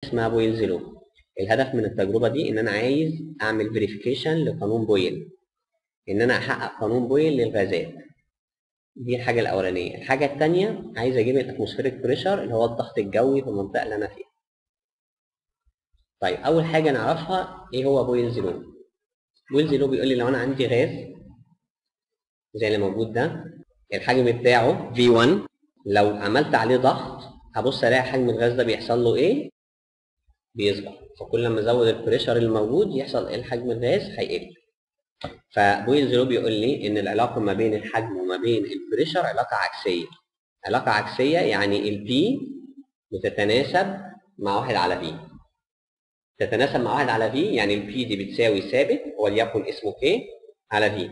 اسمها بويلز لو الهدف من التجربه دي ان انا عايز اعمل فيريفيكيشن لقانون بويل ان انا احقق قانون بويل للغازات دي الحاجه الاولانيه الحاجه الثانيه عايز اجيب الاتموسفيريك بريشر اللي هو الضغط الجوي في المنطقه اللي انا فيها طيب اول حاجه نعرفها ايه هو بويلز لو بويلز لو بيقول لي لو انا عندي غاز زي اللي موجود ده الحجم بتاعه V1 لو عملت عليه ضغط هبص الاقي حجم الغاز ده بيحصل له ايه بيصغر فكل لما ازود البريشر الموجود يحصل ايه لحجم الغاز هيقل فبويلز لو بيقول لي ان العلاقه ما بين الحجم وما بين البريشر علاقه عكسيه علاقه عكسيه يعني البي بتتناسب مع واحد على في تتناسب مع واحد على في يعني البي دي بتساوي ثابت وليكن اسمه كي على في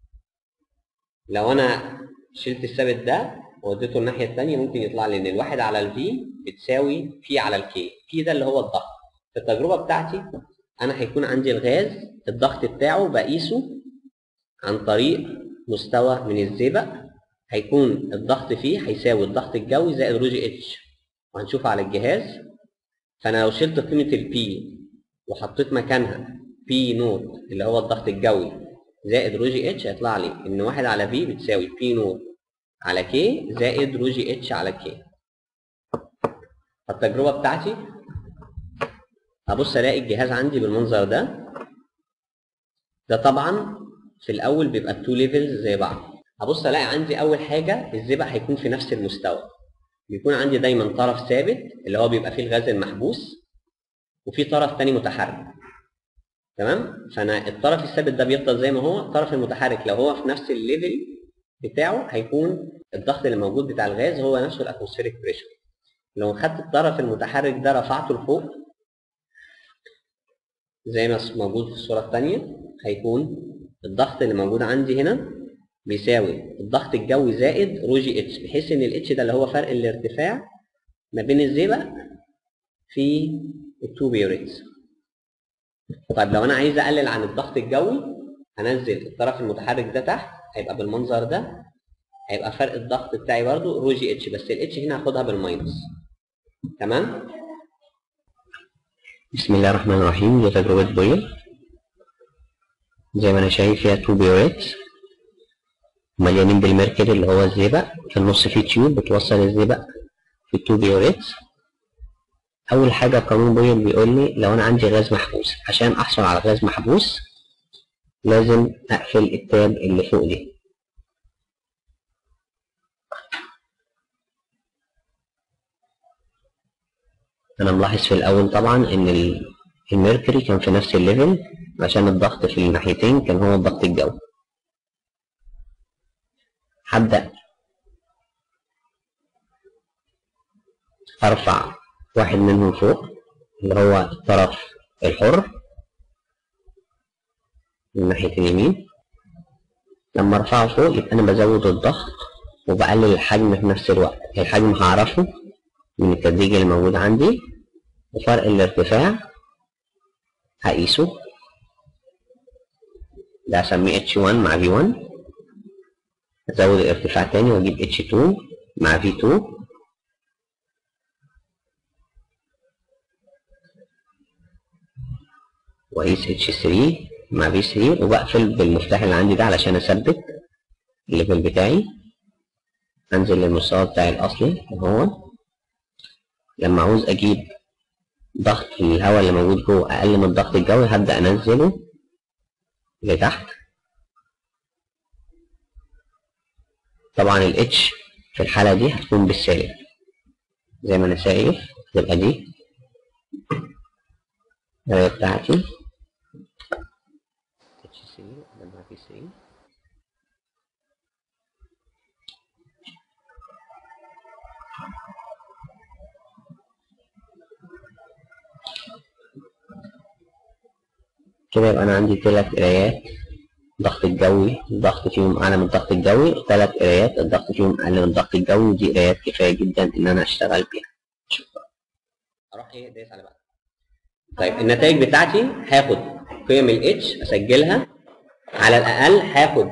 لو انا شلت الثابت ده ووديته الناحيه الثانيه ممكن يطلع لي ان الواحد على الفي بتساوي في على الكي في ده اللي هو الضغط في التجربه بتاعتي انا هيكون عندي الغاز الضغط بتاعه بقيسه عن طريق مستوى من الزئبق هيكون الضغط فيه هيساوي الضغط الجوي زائد رو جي اتش وهنشوفه على الجهاز فانا لو شلت قيمه البي وحطيت مكانها بي نوت اللي هو الضغط الجوي زائد رو جي اتش هيطلع لي ان واحد على في بتساوي بي نوت على كي زائد رو جي اتش على كي التجربه بتاعتي هبص الاقي الجهاز عندي بالمنظر ده ده طبعا في الاول بيبقى التو ليفلز زي بعض هبص الاقي عندي اول حاجه الزئبق هيكون في نفس المستوى بيكون عندي دايما طرف ثابت اللي هو بيبقى فيه الغاز المحبوس وفي طرف تاني متحرك تمام فانا الطرف الثابت ده بيفضل زي ما هو الطرف المتحرك لو هو في نفس الليفل بتاعه هيكون الضغط اللي موجود بتاع الغاز هو نفسه الاتموسفيريك بريشر لو خدت الطرف المتحرك ده رفعته لفوق زي ما موجود في الصوره الثانيه هيكون الضغط اللي موجود عندي هنا بيساوي الضغط الجوي زائد رو جي اتش بحيث ان الاتش ده اللي هو فرق الارتفاع ما بين الزئبق في التو بيوريتس طيب لو انا عايز اقلل عن الضغط الجوي هنزل الطرف المتحرك ده تحت هيبقى بالمنظر ده هيبقى فرق الضغط بتاعي برضو رو جي اتش بس الاتش هنا هاخدها بالماينس تمام بسم الله الرحمن الرحيم دي تجربة بويل زي ما انا شايف فيها تو بيوريتس مليانين بالميركوري اللي هو الزئبق في النص فيه تيوب بتوصل الزئبق في التو بيوريتس اول حاجه قانون بويل بيقول لي لو انا عندي غاز محبوس عشان احصل على غاز محبوس لازم اقفل التاب اللي فوق دي انا ملاحظ في الاول طبعا ان الميركوري كان في نفس الليفل عشان الضغط في الناحيتين كان هو الضغط الجوي هبدأ ارفع واحد منهم فوق اللي هو الطرف الحر من ناحية اليمين لما ارفعه فوق يبقى انا بزود الضغط وبقلل الحجم في نفس الوقت الحجم هعرفه من التدريج اللي موجود عندي وفرق الارتفاع هقيسه ده هسميه H1 مع V1 ازود الارتفاع تاني واجيب H2 مع V2 واقيس H3 مع V3 وبقفل بالمفتاح اللي عندي ده علشان اثبت الليفل بتاعي انزل للمستوى بتاعي الاصلي وهو لما عاوز اجيب ضغط الهواء اللي موجود جوه اقل من الضغط الجوي هبدا انزله لتحت طبعا الاتش في الحالة دي هتكون بالسالب زي ما انا شايف تبقى دي القراية بتاعتي اتش 3 قدامها في 3 كده يبقى انا عندي ثلاث قرايات الضغط الجوي الضغط فيهم اعلى من الضغط الجوي وثلاث قرايات الضغط فيهم اقل من الضغط الجوي ودي قرايات كفايه جدا ان انا اشتغل بيها شكرا اروح ايه دايس على بقى طيب النتائج بتاعتي هاخد قيم الاتش اسجلها على الاقل هاخد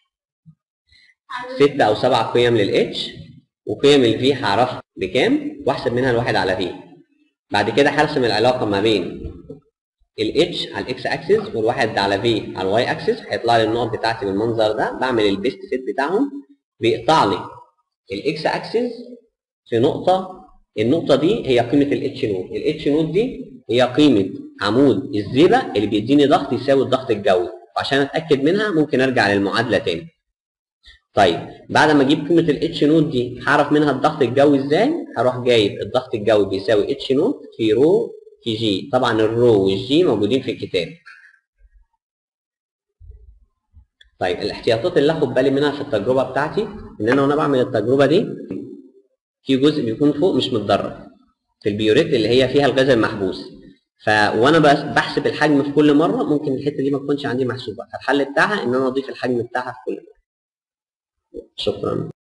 ست او سبع قيم للاتش وقيم الفي هعرفها بكام واحسب منها الواحد على في بعد كده هرسم العلاقه ما بين الاتش على الاكس اكسس والواحد على في على الواي اكسس هيطلع لي النقط بتاعتي بالمنظر ده بعمل البيست فيت بتاعهم بيقطع لي الاكس اكسس في نقطه النقطه دي هي قيمه الاتش نود الاتش نود دي هي قيمه عمود الزئبق اللي بيديني ضغط يساوي الضغط الجوي وعشان اتاكد منها ممكن ارجع للمعادله تاني طيب بعد ما اجيب قيمه الاتش نود دي هعرف منها الضغط الجوي ازاي هروح جايب الضغط الجوي بيساوي اتش نود في رو في جي طبعا الرو والجي موجودين في الكتاب طيب الاحتياطات اللي اخد بالي منها في التجربه بتاعتي ان انا وانا بعمل التجربه دي في جزء بيكون فوق مش متدرج في البيوريت اللي هي فيها الغاز المحبوس ف وانا بس بحسب الحجم في كل مره ممكن الحته دي ما تكونش عندي محسوبه فالحل بتاعها ان انا اضيف الحجم بتاعها في كل مره شكرا